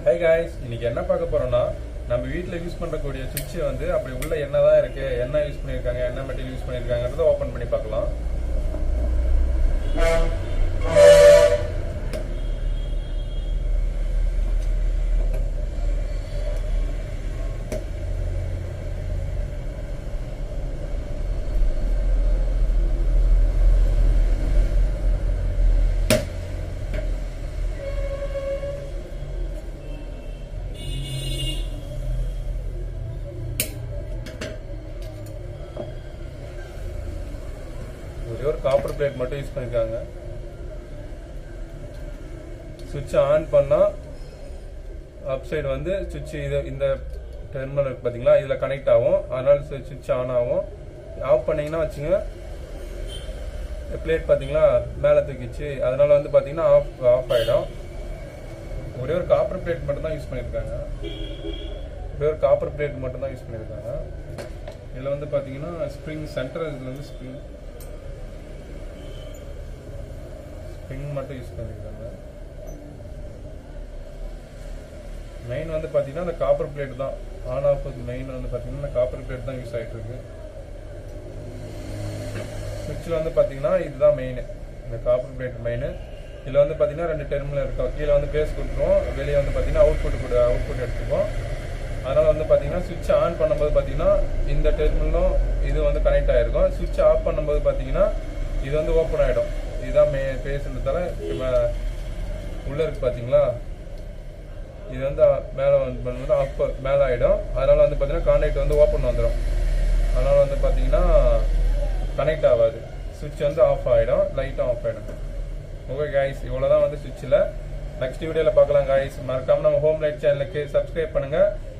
high guys இன்னைக்கு என்ன பார்க்க போறோம்னா நம்ம வீட்ல யூஸ் பண்ணக்கூடிய சுவிட்ச் வந்து அப்படி உள்ள என்னதான் இருக்கு என்ன யூஸ் பண்ணிருக்காங்க என்ன மெட்டீரியல் யூஸ் பண்ணிருக்காங்கறத ஓபன் பண்ணி பார்க்கலாம் ஒரே ஒரு காப்பர் பிளேட் மட்டும் யூஸ் பண்ணிருக்காங்க சுவிட்ச் ஆன் பண்ணா அப் சைடு வந்து சுவிட்ச் இது இந்த டெர்மினல் இருக்கு பாத்தீங்களா இதுல கனெக்ட் ஆகும் அதனால சுவிட்ச் ஆன் ஆகும் ஆஃப் பண்ணீங்கன்னா வச்சுங்க பிளேட் பாத்தீங்களா மேல தூக்கிச்சு அதனால வந்து பாத்தீங்கன்னா ஆஃப் ஆஃப் ஆயிடும் ஒரே ஒரு காப்பர் பிளேட் மட்டும் தான் யூஸ் பண்ணிருக்காங்க ஒரே ஒரு காப்பர் பிளேட் மட்டும் தான் யூஸ் பண்ணிருக்காங்க இதுல வந்து பாத்தீங்கன்னா ஸ்ப்ரிங் சென்டர் இதுல வந்து ஸ்ப்ரிங் ஸ்ப்ரிங் மட்டும் யூஸ் பண்ணிருக்காங்க மெயின் வந்து பாத்தீங்கன்னா அந்த காப்பர் பிளேட் தான் ஆன் ஆஃப் மெயின் வந்து பாத்தீங்கன்னா இந்த காப்பர் பிளேட் தான் யூஸ் ஆயிட்டு இருக்கு சுவிட்சில் வந்து பாத்தீங்கன்னா இதுதான் மெயின் இந்த காப்பர் பிளேட் மெயின் இதுல வந்து பாத்தீங்கன்னா ரெண்டு டெர்மினல் இருக்கும் கீழே வந்து பேஸ் கொடுத்துருவோம் வெளியே வந்து பாத்தீங்கன்னா அவுட்புட் கூட அவுட்புட் எடுத்துப்போம் அதனால வந்து பாத்தீங்கன்னா சுவிட்ச் ஆன் பண்ணும்போது பாத்தீங்கன்னா இந்த டெர்மினலும் இது வந்து கனெக்ட் ஆயிருக்கும் சுவிட்ச் ஆஃப் பண்ணும்போது பாத்தீங்கன்னா இது வந்து ஓப்பன் ஆயிடும் இதுதான் மே பேசுறதால உள்ள இருக்கு பாத்தீங்களா இது வந்து மேலே வந்து பண்ணும்போது அப் மேலே ஆயிடும் அதனால வந்து பாத்தீங்கன்னா கான்டாக்ட் வந்து ஓப்பன் வந்துடும் அதனால வந்து பாத்தீங்கன்னா கனெக்ட் ஆகாது சுவிட்ச் வந்து ஆஃப் ஆயிடும் லைட்டும் ஆஃப் ஆயிடும் ஓகே காய்ஸ் இவ்வளவுதான் வந்து சுவிட்சில் நெக்ஸ்ட் வீடியோல பார்க்கலாம் காய்ஸ் மறக்காம நம்ம ஹோம் லைட் சேனலுக்கு சப்ஸ்கிரைப் பண்ணுங்க